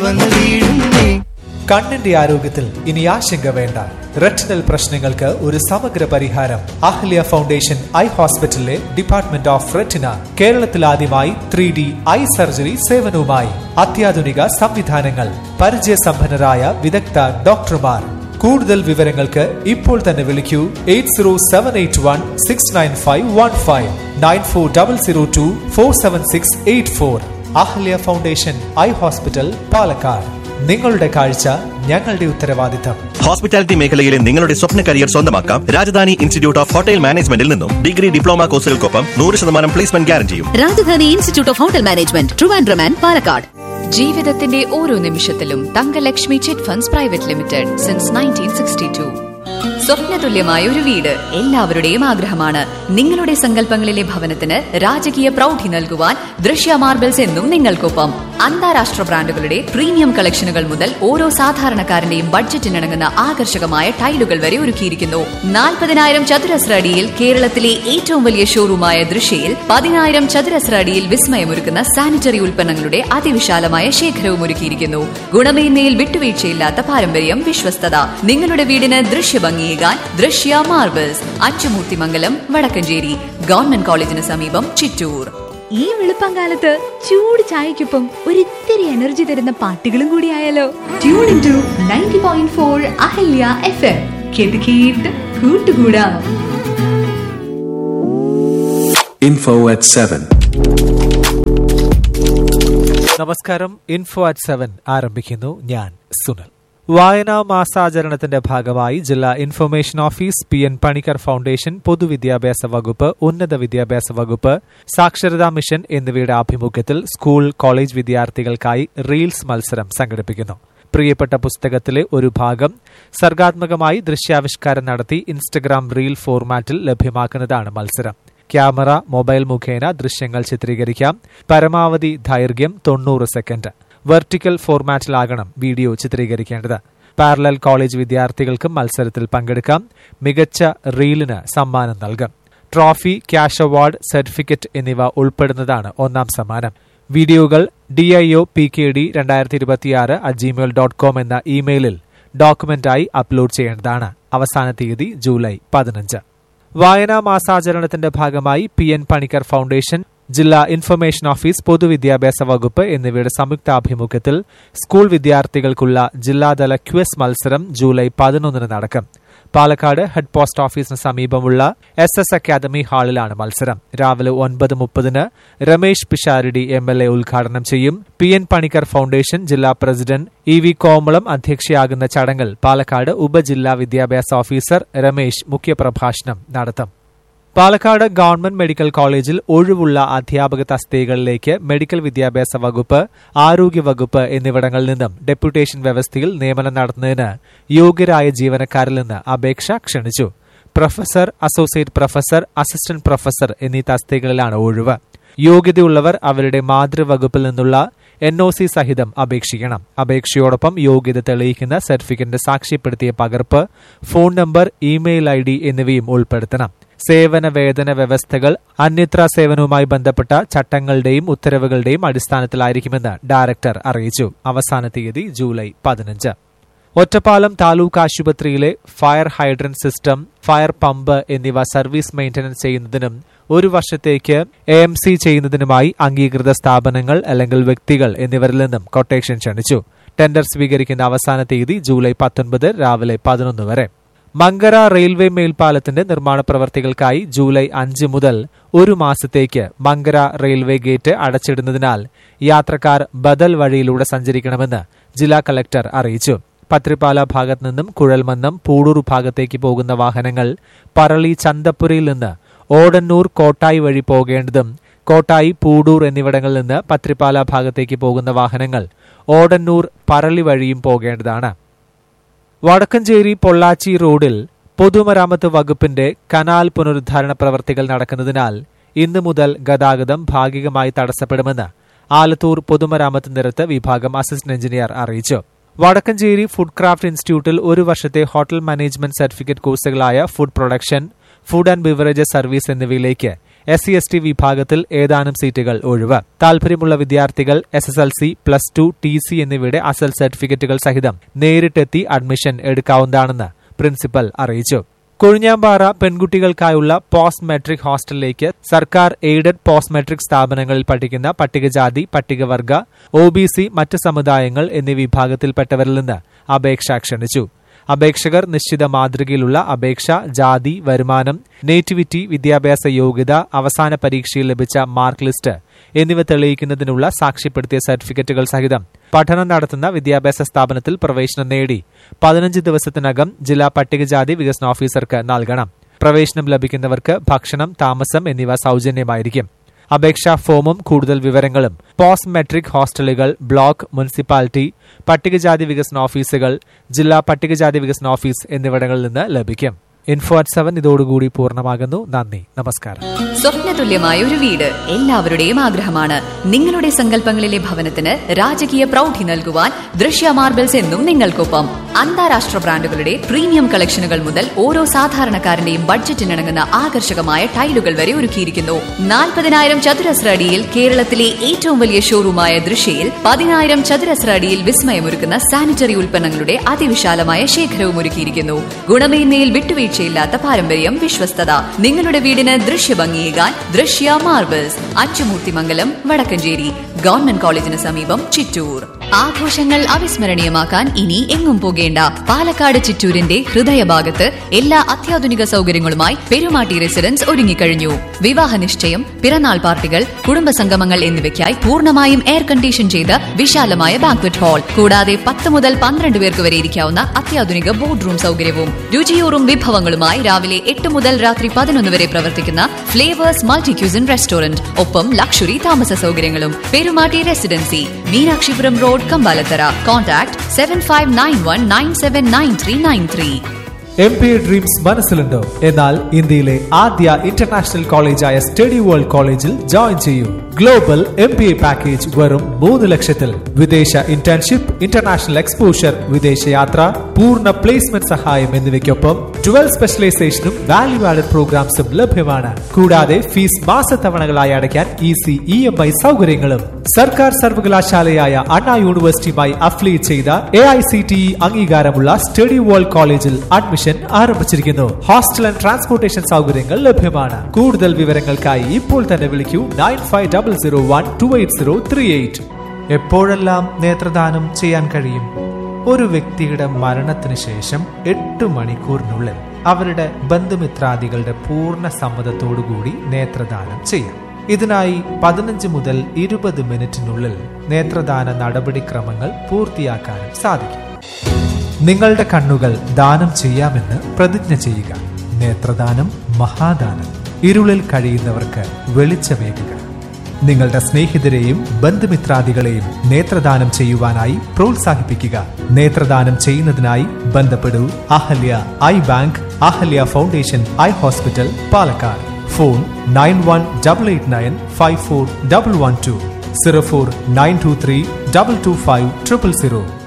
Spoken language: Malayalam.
വന്ന് വീഴുന്നേ കണ്ണിന്റെ ആരോഗ്യത്തിൽ ഇനി ആശങ്ക വേണ്ട റെറ്റിനൽ പ്രശ്നങ്ങൾക്ക് ഒരു സമഗ്ര പരിഹാരം അഹ്ല്യ ഫൗണ്ടേഷൻ ഐ ഹോസ്പിറ്റലിലെ ഡിപ്പാർട്ട്മെന്റ് ഓഫ് റെറ്റിന കേരളത്തിൽ ആദ്യമായി ത്രീ ഡി ഐ സർജറി സേവനവുമായി അത്യാധുനിക സംവിധാനങ്ങൾ പരിചയസമ്പന്നരായ വിദഗ്ധ ഡോക്ടർമാർ കൂടുതൽ വിവരങ്ങൾക്ക് ഇപ്പോൾ തന്നെ വിളിക്കൂ eight zero seven eight one six nine five one five nine four double zero two four seven six eight four Ahalya foundation eye hospital Palakkad നിങ്ങളുടെ കാഴ്ച ഞങ്ങളുടെ ഉത്തരവാദിത്തം ഹോസ്പിറ്റാലിറ്റി മേഖലയിലെ നിങ്ങളുടെ സ്വപ്ന കരിയർ സ്വന്തമാക്കാം രാജധാനി ഇൻസ്റ്റിറ്റ്യൂട്ട് ഓഫ് ഹോട്ടൽ മാനേജ്മെന്റിൽ നിന്നും ഡിഗ്രി ഡിപ്ലോമ കോഴ്സുകൾക്കൊപ്പം നൂറ് ശതമാനം പ്ലേസ്മെന്റ് ഗ്യാരണ്ടിയും Rajadhani institute of hotel management Trivandrum and Palakkad ജീവിതത്തിന്റെ ഓരോ നിമിഷത്തിലും Thankalakshmi chit funds private limited since nineteen sixty two സ്വപ്നതുല്യമായ ഒരു വീട് എല്ലാവരുടെയും ആഗ്രഹമാണ് നിങ്ങളുടെ സങ്കല്പങ്ങളിലെ ഭവനത്തിന് രാജകീയ പ്രൗഢി നൽകുവാൻ ദൃശ്യ മാർബിൾസ് എന്നും നിങ്ങൾക്കൊപ്പം അന്താരാഷ്ട്ര ബ്രാൻഡുകളുടെ പ്രീമിയം കളക്ഷനുകൾ മുതൽ ഓരോ സാധാരണക്കാരന്റെയും ബഡ്ജറ്റിനിണങ്ങുന്ന ആകർഷകമായ ടൈലുകൾ വരെ ഒരുക്കിയിരിക്കുന്നു നാൽപ്പതിനായിരം ചതുരശ്ര അടിയിൽ കേരളത്തിലെ ഏറ്റവും വലിയ ഷോറൂമായ ദൃശ്യയിൽ പതിനായിരം ചതുരശ്ര അടിയിൽ വിസ്മയമൊരുക്കുന്ന സാനിറ്ററി ഉൽപ്പന്നങ്ങളുടെ അതിവിശാലമായ ശേഖരവും ഒരുക്കിയിരിക്കുന്നു ഗുണമേന്മയിൽ വിട്ടുവീഴ്ചയില്ലാത്ത പാരമ്പര്യം വിശ്വസ്തത നിങ്ങളുടെ വീടിന് ദൃശ്യഭംഗിയേകാൻ ദൃശ്യ മാർബിൾസ് അച്ചുമൂർത്തിമംഗലം വടക്കഞ്ചേരി ഗവൺമെന്റ് കോളേജിന് സമീപം ചിറ്റൂർ ഈ വെളുപ്പംകാലത്ത് ചൂട് ചായക്കൊപ്പം ഒരിത്തിരി എനർജി തരുന്ന പാട്ടുകളും കൂടി ആയാലോ tune in to ninety point four Ahalya F M കേട്ട് കേട്ട് കൂട്ടുകൂടാം Info at 7. നമസ്കാരം ഇൻഫോ അറ്റ് സെവൻ ആരംഭിക്കുന്നു ഞാൻ സുനൽ വായനാ മാസാചരണത്തിന്റെ ഭാഗമായി ജില്ലാ information office P N Panicker foundation പൊതുവിദ്യാഭ്യാസ വകുപ്പ് ഉന്നത വിദ്യാഭ്യാസ വകുപ്പ് സാക്ഷരതാ മിഷൻ എന്നിവയുടെ ആഭിമുഖ്യത്തിൽ സ്കൂൾ കോളേജ് വിദ്യാർത്ഥികൾക്കായി റീൽസ് മത്സരം സംഘടിപ്പിക്കുന്നു പ്രിയപ്പെട്ട പുസ്തകത്തിലെ ഒരു ഭാഗം സർഗാത്മകമായി ദൃശ്യാവിഷ്കാരം നടത്തി ഇൻസ്റ്റഗ്രാം റീൽ ഫോർമാറ്റിൽ ലഭ്യമാക്കുന്നതാണ് മത്സരം ക്യാമറ മൊബൈൽ മുഖേന ദൃശ്യങ്ങൾ ചിത്രീകരിക്കാം പരമാവധി ദൈർഘ്യം തൊണ്ണൂറ് സെക്കൻഡ് വെർട്ടിക്കൽ ഫോർമാറ്റിലാകണം വീഡിയോ ചിത്രീകരിക്കേണ്ടത് പാരലൽ കോളേജ് വിദ്യാർത്ഥികൾക്കും മത്സരത്തിൽ പങ്കെടുക്കാം മികച്ച റീലിന് സമ്മാനം നൽകും ട്രോഫി ക്യാഷ് അവാർഡ് സർട്ടിഫിക്കറ്റ് എന്നിവ ഉൾപ്പെടുന്നതാണ് ഒന്നാം സമ്മാനം വീഡിയോകൾ D I O P K D രണ്ടായിരത്തി ഇരുപത്തിയാറ് അറ്റ് ജിമെയിൽ ഡോട്ട് കോം എന്ന ഇമെയിലിൽ ഡോക്യുമെന്റായി അപ്ലോഡ് ചെയ്യേണ്ടതാണ് അവസാന തീയതി ജൂലൈ പതിനഞ്ച് വായനാ മാസാചരണത്തിന്റെ ഭാഗമായി പി എൻ പണിക്കർ ഫൗണ്ടേഷൻ ജില്ലാ ഇൻഫർമേഷൻ ഓഫീസ് പൊതുവിദ്യാഭ്യാസ വകുപ്പ് എന്നിവയുടെ സംയുക്താഭിമുഖ്യത്തിൽ സ്കൂൾ വിദ്യാർത്ഥികൾക്കുള്ള ജില്ലാതല ക്വിസ് മത്സരം ജൂലൈ പതിനൊന്നിന് നടക്കും പാലക്കാട് ഹെഡ് പോസ്റ്റ് ഓഫീസിന് സമീപമുള്ള എസ് എസ് അക്കാദമി ഹാളിലാണ് മത്സരം രാവിലെ ഒൻപത് മുപ്പതിന് Ramesh Pisharody M L A ഉദ്ഘാടനം ചെയ്യും പി എൻ പണിക്കർ ഫൗണ്ടേഷൻ ജില്ലാ പ്രസിഡന്റ് ഇ വി കോമളം അധ്യക്ഷയാകുന്ന ചടങ്ങിൽ പാലക്കാട് ഉപജില്ലാ വിദ്യാഭ്യാസ ഓഫീസർ രമേശ് മുഖ്യപ്രഭാഷണം നടത്തും പാലക്കാട് ഗവൺമെന്റ് മെഡിക്കൽ കോളേജിൽ ഒഴിവുള്ള അധ്യാപക തസ്തികകളിലേക്ക് മെഡിക്കൽ വിദ്യാഭ്യാസ വകുപ്പ് ആരോഗ്യ വകുപ്പ് എന്നിവിടങ്ങളിൽ നിന്നും ഡെപ്യൂട്ടേഷൻ വ്യവസ്ഥയിൽ നിയമനം നടത്തുന്നതിന് യോഗ്യരായ ജീവനക്കാരിൽ നിന്ന് അപേക്ഷ ക്ഷണിച്ചു professor associate professor assistant professor എന്നീ തസ്തികകളിലാണ് ഒഴിവ് യോഗ്യതയുള്ളവർ അവരുടെ മാതൃവകുപ്പിൽ നിന്നുള്ള എൻ ഒ സി സഹിതം അപേക്ഷിക്കണം അപേക്ഷയോടൊപ്പം യോഗ്യത തെളിയിക്കുന്ന സർട്ടിഫിക്കറ്റിന്റെ സാക്ഷ്യപ്പെടുത്തിയ പകർപ്പ് phone number email I D എന്നിവയും ഉൾപ്പെടുത്തണം സേവന വേതന വ്യവസ്ഥകൾ അന്യത്ര സേവനവുമായി ബന്ധപ്പെട്ട ചട്ടങ്ങളുടെയും ഉത്തരവുകളുടെയും അടിസ്ഥാനത്തിലായിരിക്കുമെന്ന് ഡയറക്ടർ അറിയിച്ചു അവസാന തീയതി ജൂലൈ പതിനഞ്ച് ഒറ്റപ്പാലം താലൂക്ക് ആശുപത്രിയിലെ fire hydrant system fire pump എന്നിവ സർവീസ് മെയിന്റനൻസ് ചെയ്യുന്നതിനും ഒരു വർഷത്തേക്ക് എ എം സി ചെയ്യുന്നതിനുമായി അംഗീകൃത സ്ഥാപനങ്ങൾ അല്ലെങ്കിൽ വ്യക്തികൾ എന്നിവരിൽ നിന്നും കൊട്ടേഷൻ ക്ഷണിച്ചു ടെൻഡർ സ്വീകരിക്കുന്ന അവസാന തീയതി ജൂലൈ പത്തൊൻപത് രാവിലെ പതിനൊന്ന് വരെ മങ്കര റെയിൽവേ മേൽപ്പാലത്തിന്റെ നിർമ്മാണ പ്രവർത്തികൾക്കായി ജൂലൈ അഞ്ച് മുതൽ ഒരു മാസത്തേക്ക് മങ്കര റെയിൽവേ ഗേറ്റ് അടച്ചിടുന്നതിനാൽ യാത്രക്കാർ ബദൽ വഴിയിലൂടെ സഞ്ചരിക്കണമെന്ന് ജില്ലാ കലക്ടർ അറിയിച്ചു പത്രിപ്പാല ഭാഗത്തു നിന്നും കുഴൽമന്നം പൂടൂർ ഭാഗത്തേക്ക് പോകുന്ന വാഹനങ്ങൾ പറളി ചന്തപ്പുരയിൽ നിന്ന് ഓടന്നൂർ കോട്ടായി വഴി പോകേണ്ടതും കോട്ടായി പൂടൂർ എന്നിവിടങ്ങളിൽ നിന്ന് പത്രിപ്പാല ഭാഗത്തേക്ക് പോകുന്ന വാഹനങ്ങൾ ഓടന്നൂർ പറളി വഴിയും പോകേണ്ടതാണ് വടക്കഞ്ചേരി പൊള്ളാച്ചി റോഡിൽ പൊതുമരാമത്ത് വകുപ്പിന്റെ കനാൽ പുനരുദ്ധാരണ പ്രവർത്തികൾ നടക്കുന്നതിനാൽ ഇന്നു മുതൽ ഗതാഗതം ഭാഗികമായി തടസ്സപ്പെടുമെന്ന് ആലത്തൂർ പൊതുമരാമത്ത് നിരത്ത് വിഭാഗം അസിസ്റ്റന്റ് എഞ്ചിനീയർ അറിയിച്ചു വടക്കഞ്ചേരി ഫുഡ് ക്രാഫ്റ്റ് ഇൻസ്റ്റിറ്റ്യൂട്ടിൽ ഒരു വർഷത്തെ ഹോട്ടൽ മാനേജ്മെന്റ് സർട്ടിഫിക്കറ്റ് കോഴ്സുകളായ food production food and beverages service എന്നിവയിലേക്ക് എസ് സി എസ് ടി വിഭാഗത്തിൽ ഏതാനും സീറ്റുകൾ ഒഴിവ് താൽപര്യമുള്ള വിദ്യാർത്ഥികൾ S S L C plus two T C എന്നിവയുടെ അസൽ സർട്ടിഫിക്കറ്റുകൾ സഹിതം നേരിട്ടെത്തി അഡ്മിഷൻ എടുക്കാവുന്നതാണെന്ന് പ്രിൻസിപ്പൽ അറിയിച്ചു കൊഴിഞ്ഞാമ്പാറ പെൺകുട്ടികൾക്കായുള്ള പോസ്റ്റ് മെട്രിക് ഹോസ്റ്റലിലേക്ക് സർക്കാർ എയ്ഡഡ് പോസ്റ്റ് മെട്രിക് സ്ഥാപനങ്ങളിൽ പഠിക്കുന്ന പട്ടികജാതി പട്ടികവർഗ ഒ ബി സി മറ്റ് സമുദായങ്ങൾ എന്നീ വിഭാഗത്തിൽപ്പെട്ടവരിൽ നിന്ന് അപേക്ഷ ക്ഷണിച്ചു അപേക്ഷകർ നിശ്ചിത മാതൃകയിലുള്ള അപേക്ഷ ജാതി വരുമാനം നേറ്റിവിറ്റി വിദ്യാഭ്യാസ യോഗ്യത അവസാന പരീക്ഷയിൽ ലഭിച്ച മാർക്ക് ലിസ്റ്റ് എന്നിവ തെളിയിക്കുന്നതിനുള്ള സാക്ഷ്യപ്പെടുത്തിയ സർട്ടിഫിക്കറ്റുകൾ സഹിതം പഠനം നടത്തുന്ന വിദ്യാഭ്യാസ സ്ഥാപനത്തിൽ പ്രവേശനം നേടി പതിനഞ്ച് ദിവസത്തിനകം ജില്ലാ പട്ടികജാതി വികസന ഓഫീസർക്ക് നൽകണം പ്രവേശനം ലഭിക്കുന്നവർക്ക് ഭക്ഷണം താമസം എന്നിവ സൗജന്യമായിരിക്കും അപേക്ഷാ ഫോമും കൂടുതൽ വിവരങ്ങളും പോസ്റ്റ് മെട്രിക് ഹോസ്റ്റലുകൾ ബ്ലോക്ക് മുനിസിപ്പാലിറ്റി പട്ടികജാതി വികസന ഓഫീസുകൾ ജില്ലാ പട്ടികജാതി വികസന ഓഫീസ് എന്നിവിടങ്ങളിൽ നിന്ന് ലഭിക്കും ഇൻഫോ അറ്റ് സെവൻ ഇതോടുകൂടി പൂർണ്ണമാകുന്നു നന്ദി നമസ്കാരം സ്വപ്നതുല്യമായ ഒരു വീട് എല്ലാവരുടെയും ആഗ്രഹമാണ് നിങ്ങളുടെ സങ്കല്പങ്ങളിലെ ഭവനത്തിന് രാജകീയ പ്രൗഢി നൽകുവാൻ ദൃശ്യ മാർബിൾസ് എന്നും നിങ്ങൾക്കൊപ്പം അന്താരാഷ്ട്ര ബ്രാൻഡുകളുടെ പ്രീമിയം കളക്ഷനുകൾ മുതൽ ഓരോ സാധാരണക്കാരന്റെയും ബഡ്ജറ്റിനിണങ്ങുന്ന ആകർഷകമായ ടൈലുകൾ വരെ ഒരുക്കിയിരിക്കുന്നു നാൽപ്പതിനായിരം ചതുരശ്ര അടിയിൽ കേരളത്തിലെ ഏറ്റവും വലിയ ഷോറൂമായ ദൃശ്യയിൽ പതിനായിരം ചതുരശ്ര അടിയിൽ വിസ്മയമൊരുക്കുന്ന സാനിറ്ററി ഉൽപ്പന്നങ്ങളുടെ അതിവിശാലമായ ശേഖരവും ഒരുക്കിയിരിക്കുന്നു ഗുണമേന്മയിൽ വിട്ടുവീഴ്ചയില്ലാത്ത പാരമ്പര്യം വിശ്വസ്തത നിങ്ങളുടെ വീടിന് ദൃശ്യഭംഗിയേകാൻ ദൃശ്യ മാർബിൾസ് അച്ചുമൂർത്തിമംഗലം വടക്കഞ്ചേരി ഗവൺമെന്റ് കോളേജിന് സമീപം ചിറ്റൂർ ആഘോഷങ്ങൾ അവിസ്മരണീയമാക്കാൻ ഇനി എങ്ങും പോകേണ്ട പാലക്കാട് ചിറ്റൂരിന്റെ ഹൃദയഭാഗത്ത് എല്ലാ അത്യാധുനിക സൗകര്യങ്ങളുമായി പെരുമാട്ടി റെസിഡൻസ് ഒരുങ്ങിക്കഴിഞ്ഞു വിവാഹ നിശ്ചയം പിറന്നാൾ പാർട്ടികൾ കുടുംബസംഗമങ്ങൾ എന്നിവയ്ക്കായി പൂർണ്ണമായും എയർ കണ്ടീഷൻ ചെയ്ത വിശാലമായ ബാങ്ക്വറ്റ് ഹാൾ കൂടാതെ പത്ത് മുതൽ പന്ത്രണ്ട് പേർക്ക് വരെ ഇരിക്കാവുന്ന അത്യാധുനിക ബോർഡ് റൂം സൗകര്യവും രുചിയൂറും വിഭവങ്ങളുമായി രാവിലെ എട്ട് മുതൽ രാത്രി പതിനൊന്ന് വരെ പ്രവർത്തിക്കുന്ന ഫ്ലേവേഴ്സ് മൾട്ടി ക്യൂസിൻ റെസ്റ്റോറന്റ് ഒപ്പം ലക്ഷറി താമസ സൗകര്യങ്ങളും Perumatty residency Meenakshipuram road Kambalathara contact seven five nine one nine seven nine three nine three M P dreams മനസ്സിലുണ്ടോ എന്നാൽ ഇന്ത്യയിലെ ആദ്യ ഇന്റർനാഷണൽ കോളേജായ സ്റ്റഡി വേൾഡ് കോളേജിൽ ജോയിൻ ചെയ്യൂ global M P A package വെറും മൂന്ന് ലക്ഷത്തിൽ വിദേശ ഇന്റേൺഷിപ്പ് ഇന്റർനാഷണൽ എക്സ്പോഷർ വിദേശയാത്ര പൂർണ്ണ പ്ലേസ്മെന്റ് സഹായം എന്നിവയ്ക്കൊപ്പം ട്വൽ സ്പെഷ്യലൈസേഷനും വാല്യൂ ആഡഡ് പ്രോഗ്രാംസും ലഭ്യമാണ് കൂടാതെ ഫീസ് മാസത്തവണകളായി അടയ്ക്കാൻ ഈസി ഇ എം ഐ സൗകര്യങ്ങളും സർക്കാർ സർവകലാശാലയായ അണ്ണാ യൂണിവേഴ്സിറ്റിയുമായി അഫിലിയേറ്റ് ചെയ്ത A I C T E അംഗീകാരമുള്ള സ്റ്റഡി വേൾഡ് കോളേജിൽ അഡ്മിഷൻ ആരംഭിച്ചിരിക്കുന്നു ഹോസ്റ്റൽ ആൻഡ് ട്രാൻസ്പോർട്ടേഷൻ സൗകര്യങ്ങൾ ലഭ്യമാണ് കൂടുതൽ വിവരങ്ങൾക്കായി ഇപ്പോൾ തന്നെ വിളിക്കൂ nine five double zero one two eight zero three eight എപ്പോഴെല്ലാം നേത്രദാനം ചെയ്യാൻ കഴിയും ഒരു വ്യക്തിയുടെ മരണത്തിന് ശേഷം എട്ട് മണിക്കൂറിനുള്ളിൽ അവരുടെ ബന്ധുമിത്രാദികളുടെ പൂർണ്ണ സമ്മതത്തോടുകൂടി നേത്രദാനം ചെയ്യാം ഇതിനായി പതിനഞ്ച് മുതൽ ഇരുപത് മിനിറ്റിനുള്ളിൽ നേത്രദാന നടപടിക്രമങ്ങൾ പൂർത്തിയാക്കാനും സാധിക്കും നിങ്ങളുടെ കണ്ണുകൾ ദാനം ചെയ്യാമെന്ന് പ്രതിജ്ഞ ചെയ്യുക നേത്രദാനം മഹാദാനം ഇരുളിൽ കഴിയുന്നവർക്ക് വെളിച്ചമേകുക നിങ്ങളുടെ സ്നേഹിതരെയും ബന്ധുമിത്രാദികളെയും നേത്രദാനം ചെയ്യുവാനായി പ്രോത്സാഹിപ്പിക്കുക നേത്രദാനം ചെയ്യുന്നതിനായി ബന്ധപ്പെടൂ Ahalya eye bank Ahalya foundation eye hospital Palakkad phone nine one double eight nine five four double one two zero four nine two three double two five triple zero